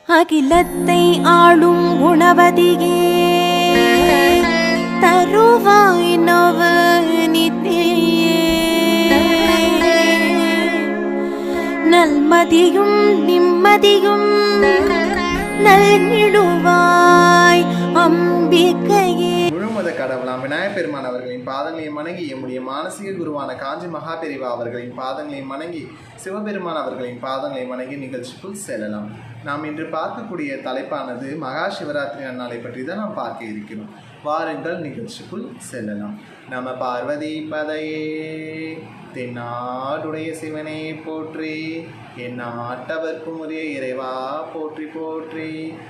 அகிலத்தை ஆளும் குணவதியே தருவாய் நவ நல்மதியும் நிம்மதியும் நல்கிடுவாய் அம்பிகையே முழுமத கடவுளாம் விநாயகப் பெருமான் அவர்களின் பாதங்களை வணங்கி எம்முடைய மானசீக குருவான காஞ்சி மகாபெரிவா அவர்களின் பாதங்களை வணங்கி சிவபெருமான் அவர்களின் பாதங்களை வணங்கி நிகழ்ச்சிக்குள் செல்லலாம் நாம் இன்று பார்க்கக்கூடிய தலைப்பானது மகா சிவராத்திரி நன்னாளை பற்றி தான் நாம் பார்க்க இருக்கிறோம் வாருங்கள் நிகழ்ச்சிக்குள் செல்லலாம் நம பார்வதி பதையே தென்னாடுடைய சிவனே போற்றி என் நாட்டவர்க்கும் உரிய இறைவா போற்றி போற்றி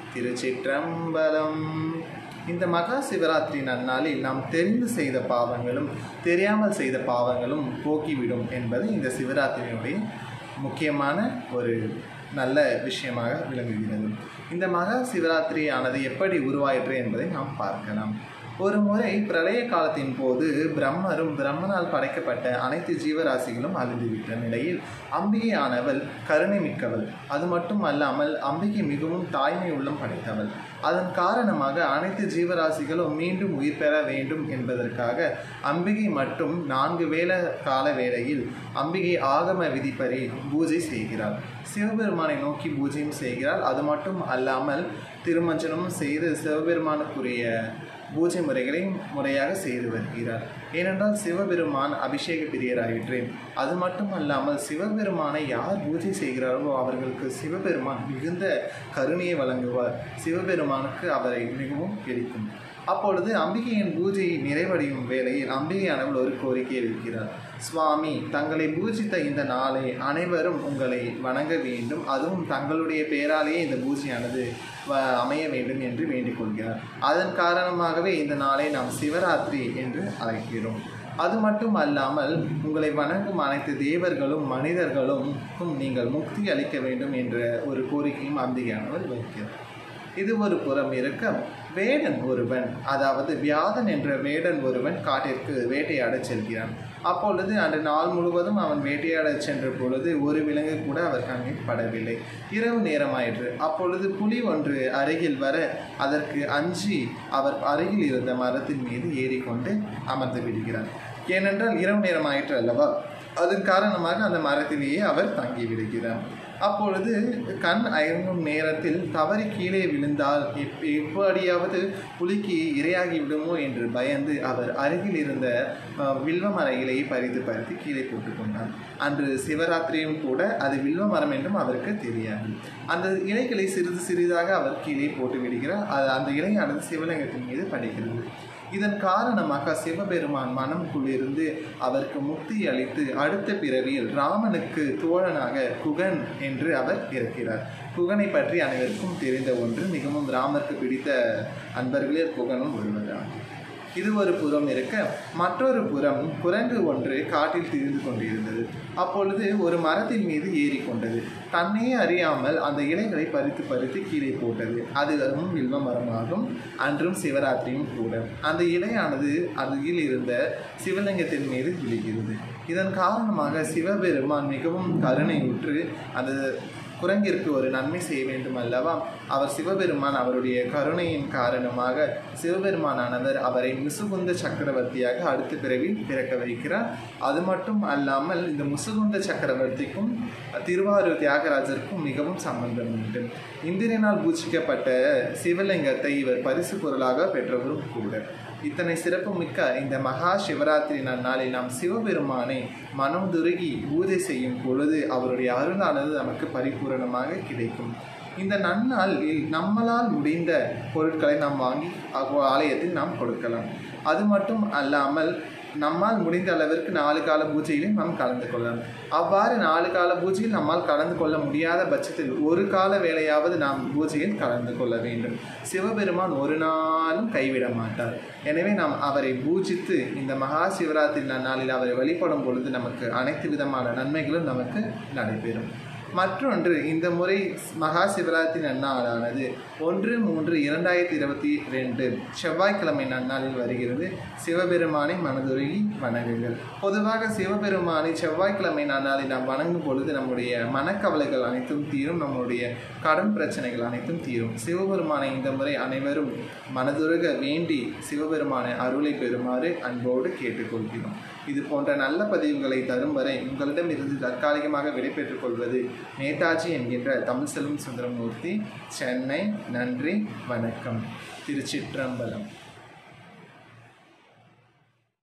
திருச்சிற்றம்பலம் இந்த மகா சிவராத்திரி நன்னாளில் நாம் தெரிந்து செய்த பாவங்களும் தெரியாமல் செய்த பாவங்களும் போக்கிவிடும் என்பது இந்த சிவராத்திரியினுடைய முக்கியமான ஒரு நல்ல விஷயமாக விளங்குகிறது இந்த மகா சிவராத்திரி ஆனது எப்படி உருவாயிற்று என்பதை நாம் பார்க்கலாம் ஒரு முறை பிரளய காலத்தின் போது பிரம்மரும் பிரம்மனால் படைக்கப்பட்ட அனைத்து ஜீவராசிகளும் அழிந்துவிட்ட நிலையில் அம்பிகை ஆனவள் கருணை மிக்கவள் அது மட்டும் அல்லாமல் அம்பிகை மிகவும் தாய்மை உள்ளம் படைத்தவள் அதன் காரணமாக அனைத்து ஜீவராசிகளும் மீண்டும் உயிர் பெற வேண்டும் என்பதற்காக அம்பிகை மட்டும் நான்கு வேள கால வேளையில் அம்பிகை ஆகம விதிப்படி பூஜை செய்கிறாள் சிவபெருமானை நோக்கி பூஜையும் செய்கிறாள் அது மட்டும் அல்லாமல் திருமஞ்சனமும் செய்து சிவபெருமானுக்குரிய பூஜை முறைகளை முறையாக செய்து வருகிறார் ஏனென்றால் சிவபெருமான் அபிஷேக பிரியராயிற்று அது மட்டும் அல்லாமல் சிவபெருமானை யார் பூஜை செய்கிறார்களோ அவர்களுக்கு சிவபெருமான் மிகுந்த கருணையை வழங்குவார் சிவபெருமானுக்கு அவரை மிகவும் பிடிக்கும் அப்பொழுது அம்பிகையின் பூஜை நிறைவடையும் வேளையில் அம்பிகையானவள் ஒரு கோரிக்கையை வைக்கிறார் சுவாமி தங்களை பூஜித்த இந்த நாளை அனைவரும் உங்களை வணங்க வேண்டும் அதுவும் தங்களுடைய பெயராலேயே இந்த பூஜையானது வ- அமைய வேண்டும் என்று வேண்டிக் கொள்கிறார் அதன் காரணமாகவே இந்த நாளை நாம் சிவராத்திரி என்று அழைக்கிறோம் அது மட்டும் அல்லாமல் உங்களை வணங்கும் அனைத்து தேவர்களும் மனிதர்களும் நீங்கள் முக்தி அளிக்க வேண்டும் என்ற ஒரு கோரிக்கையும் அம்பிகையானவர் வைக்கிறார் இது ஒரு புறம் இருக்க வேடன் ஒருவன் அதாவது வியாதன் என்ற வேடன் ஒருவன் காட்டிற்கு வேட்டையாடச் செல்கிறான் அப்பொழுது அன்று நாள் முழுவதும் அவன் வேட்டையாடச் சென்ற பொழுது ஒரு விலங்கு கூட அவர் கண்ணில் படவில்லை இரவு நேரமாயிற்று அப்பொழுது புலி ஒன்று அருகில் வர அதற்கு அஞ்சி அவர் அருகில் இருந்த மரத்தின் மீது ஏறிக்கொண்டு அமர்ந்து விடுகிறார் ஏனென்றால் இரவு நேரம் ஆயிற்று அல்லவா அதன் காரணமாக அந்த மரத்திலேயே அவர் தங்கி விடுகிறார் அப்பொழுது கண் அயங்கும் நேரத்தில் தவறி கீழே விழுந்தால் எப் எப்படியாவது புலிக்கு இரையாகி விடுமோ என்று பயந்து அவர் அருகில் இருந்த அஹ், வில்வ மர இலையை பறித்து பறித்து கீழே போட்டுக்கொண்டார் அன்று சிவராத்திரியும் கூட அது வில்வ மரம் என்றும் அவருக்கு தெரியாது அந்த இலைகளை சிறிது சிறிதாக அவர் கீழே போட்டு விடுகிறார் அது அந்த இலையானது சிவலிங்கத்தின் மீது படுகிறது இதன் காரணமாக சிவபெருமான் மனம் குளிர்ந்து அவருக்கு முக்தி அளித்து அடுத்த பிறவியில் ராமனுக்கு தோழனாக குகன் என்று அவர் இருக்கிறார் குகனை பற்றி அனைவருக்கும் தெரிந்த ஒன்று மிகவும் ராமருக்கு பிடித்த அன்பர்களில் குகனும் ஒருவராகும் இது ஒரு புறம் இருக்க மற்றொரு புறம் குரங்கு ஒன்று காட்டில் திரிந்து கொண்டிருந்தது அப்பொழுது ஒரு மரத்தின் மீது ஏறிக்கொண்டது தன்னையே அறியாமல் அந்த இலைகளை பறித்து பறித்து கீழே போட்டது அதுவும் வில்வ மரமாகும் அன்றும் சிவராத்திரியும் கூட அந்த இலையானது அருகில் இருந்த சிவலிங்கத்தின் மீது விழுகிறது இதன் காரணமாக சிவபெருமான் மிகவும் கருணையுற்று அந்த குரங்கிற்கு ஒரு நன்மை செய்ய வேண்டும் அல்லவா அவர் சிவபெருமான் அவருடைய கருணையின் காரணமாக சிவபெருமானானவர் அவரை முசுகுந்த சக்கரவர்த்தியாக அடுத்த பிறவில் பிறக்க வைக்கிறார் அது மட்டும் அல்லாமல் இந்த முசுகுந்த சக்கரவர்த்திக்கும் திருவாரூர் தியாகராஜருக்கும் மிகவும் சம்பந்தம் உண்டு இந்திரனால் பூஜிக்கப்பட்ட சிவலிங்கத்தை இவர் பரிசு பொருளாக பெற்றவரும் கூட இத்தனை சிறப்புமிக்க இந்த மகா சிவராத்திரி நன்னாளில் நாம் சிவபெருமானை மனம் துருகி பூஜை செய்யும் பொழுது அவருடைய அருளானது நமக்கு பரிபூரணமாக கிடைக்கும் இந்த நன்னாளில் நம்மளால் முடிந்த பொருட்களை நாம் வாங்கி அவ்வ- ஆலயத்தில் நாம் கொடுக்கலாம் அது மட்டும் அல்லாமல் நம்மால் முடிந்த அளவிற்கு நாலு கால பூஜையிலும் நாம் கலந்து கொள்ளலாம் அவ்வாறு நாலு கால பூஜையில் நம்மால் கலந்து கொள்ள முடியாத பட்சத்தில் ஒரு கால வேளையாவது நாம் பூஜையில் கலந்து கொள்ள வேண்டும் சிவபெருமான் ஒரு நாளும் கைவிட மாட்டார் எனவே நாம் அவரை பூஜித்து இந்த மகா சிவராத்திரி நன்னாளில் அவரை வழிபடும் பொழுது நமக்கு அனைத்து விதமான நன்மைகளும் நமக்கு நடைபெறும் மற்றொன்று இந்த முறை மகா சிவராத்திரி நன்னாளானது ஒன்று மூன்று இரண்டாயிரத்தி இருபத்தி ரெண்டு செவ்வாய்க்கிழமை நன்னாளில் வருகிறது சிவபெருமானை மனதுருகி வணங்குங்கள் பொதுவாக சிவபெருமானை செவ்வாய்க்கிழமை நன்னாளில் நாம் வணங்கும் பொழுது நம்முடைய மனக்கவலைகள் அனைத்தும் தீரும் நம்முடைய கடன் பிரச்சனைகள் அனைத்தும் தீரும் சிவபெருமானை இந்த முறை அனைவரும் மனதுருக வேண்டி சிவபெருமானை அருளை பெறுமாறு அன்போடு கேட்டுக்கொள்கிறோம் இது போன்ற நல்ல பதிவுகளை தரும் வரை உங்களிடமிருந்து தற்காலிகமாக விடைபெற்றுக் கொள்வது நேதாஜி என்கின்ற தமிழ் செல்வம் சுந்தரமூர்த்தி சென்னை நன்றி வணக்கம் திருச்சிற்றம்பலம்